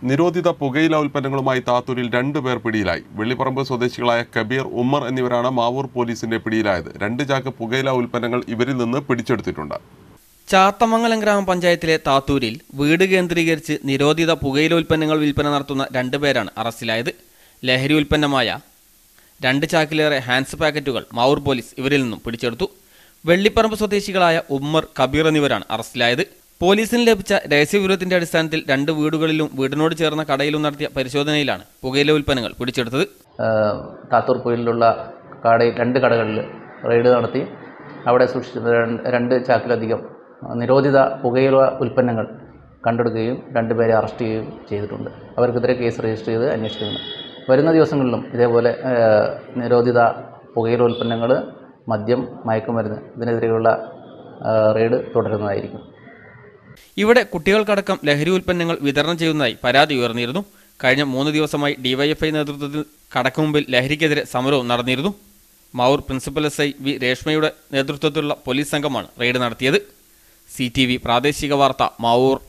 നിരോധിത പുകയില ഉൽപ്പന്നങ്ങളുമായി താത്തൂരിൽ രണ്ടു പേർ പിടിയിലായി വെള്ളിപ്പറമ്പ് സ്വദേശികളായ കബീർ ഉമ്മർ എന്നിവരാണ് മാവൂർ പോലീസിന്റെ പിടിയിലായത് രണ്ട് ചാക്ക് പുകയില ഉൽപ്പന്നങ്ങൾ ഇവരിൽ നിന്ന് പിടിച്ചെടുത്തിട്ടുണ്ട് ചാത്തമംഗലം ഗ്രാമപഞ്ചായത്തിലെ താത്തൂരിൽ വീട് കേന്ദ്രീകരിച്ച് നിരോധിത പുകയില ഉൽപ്പന്നങ്ങൾ വിൽപ്പന നടത്തുന്ന രണ്ടുപേരാണ് അറസ്റ്റിലായത് ലഹരി ഉൽപ്പന്നമായ രണ്ട് ചാക്കിലേറെ ഹാൻഡ്സ് പാക്കറ്റുകൾ മാവൂർ പോലീസ് ഇവരിൽ നിന്നും പിടിച്ചെടുത്തു വെള്ളിപ്പറമ്പ് സ്വദേശികളായ ഉമ്മർ കബീർ എന്നിവരാണ് അറസ്റ്റിലായത് പോലീസിന് ലഭിച്ച രഹസ്യവിവരത്തിന്റെ അടിസ്ഥാനത്തിൽ രണ്ട് വീടുകളിലും വീടിനോട് ചേർന്ന കടയിലും നടത്തിയ പരിശോധനയിലാണ് പുകയില ഉൽപ്പന്നങ്ങൾ പിടിച്ചെടുത്തത് ഏഹ് താത്തൂർ പൊയിലുള്ള കടയിൽ രണ്ട് കടകളിൽ റെയ്ഡ് നടത്തി അവിടെ സൂക്ഷിച്ചിരുന്ന രണ്ട് രണ്ട് ചാക്കിലധികം നിരോധിത പുകയില ഉൽപ്പന്നങ്ങൾ കണ്ടെടുക്കുകയും രണ്ടുപേരെ അറസ്റ്റ് ചെയ്യുകയും ചെയ്തിട്ടുണ്ട് അവർക്കെതിരെ കേസ് രജിസ്റ്റർ ചെയ്ത് അന്വേഷിക്കുന്നു വരുന്ന ദിവസങ്ങളിലും ഇതേപോലെ ഏഹ് നിരോധിത പുകയില ഉൽപ്പന്നങ്ങൾ മദ്യം മയക്കുമരുന്ന് ഇതിനെതിരെയുള്ള ഏഹ് റെയ്ഡ് തുടരുന്നതായിരിക്കും ഇവിടെ കുട്ടികൾക്കടക്കം ലഹരി ഉൽപ്പന്നങ്ങൾ വിതരണം ചെയ്യുന്നതായി പരാതി ഉയർന്നിരുന്നു കഴിഞ്ഞ മൂന്ന് ദിവസമായി ഡിവൈഎഫ്ഐ നേതൃത്വത്തിൽ കടക്ക് മുമ്പിൽ ലഹരിക്കെതിരെ സമരവും നടന്നിരുന്നു Mavoor principal S I V രേഷ്മയുടെ നേതൃത്വത്തിലുള്ള പോലീസ് സംഘമാണ് റെയ്ഡ് നടത്തിയത് സി പ്രാദേശിക വാർത്ത മാവൂർ